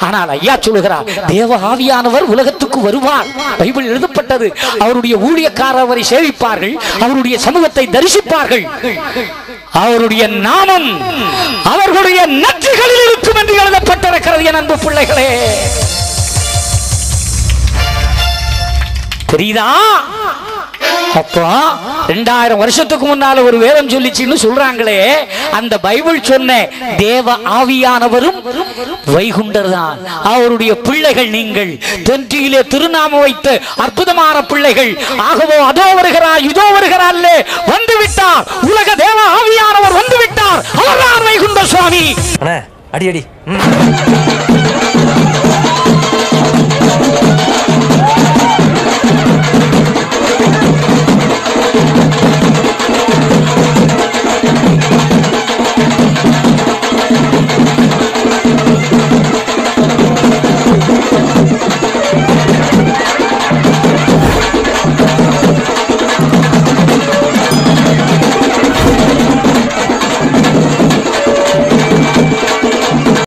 ஆனால் ஐயா சொல்லுகிறார் தேவ ஆவியானவர் உலகத்துக்கு வருவார் பைபிள் எழுதப்பட்டது அவருடைய ஊழியக்காரர் அவரை சேவிப்பார்கள் அவருடைய சமூகத்தை தரிசிப்பார்கள் அவருடைய நாமம் அவர்களுடைய நன்றிகளில் இருக்கும் என்று எழுதப்பட்டிருக்கிறது என் அன்பு பிள்ளைகளே புரியுதா அப்போ ரெண்டாயிரம் வருஷத்துக்கு முன்னால ஒரு வேதம் சொல்லிச்சுன்னு சொல்றாங்களே அந்த பைபிள் சொன்ன தேவ ஆவியானவரும் வைகுண்டர் தான் அவருடைய பிள்ளைகள் நீங்கள் தென்றியிலே திருநாம வைத்து அற்புதமான பிள்ளைகள் ஆகவோ அதோ வருகிறார் இதோ வருகிறார் வந்து விட்டார் உலக தேவ ஆவியானவர் வந்து விட்டார் அவர்தான் வைகுண்ட சுவாமி அண்ணே அடி அடி ம்.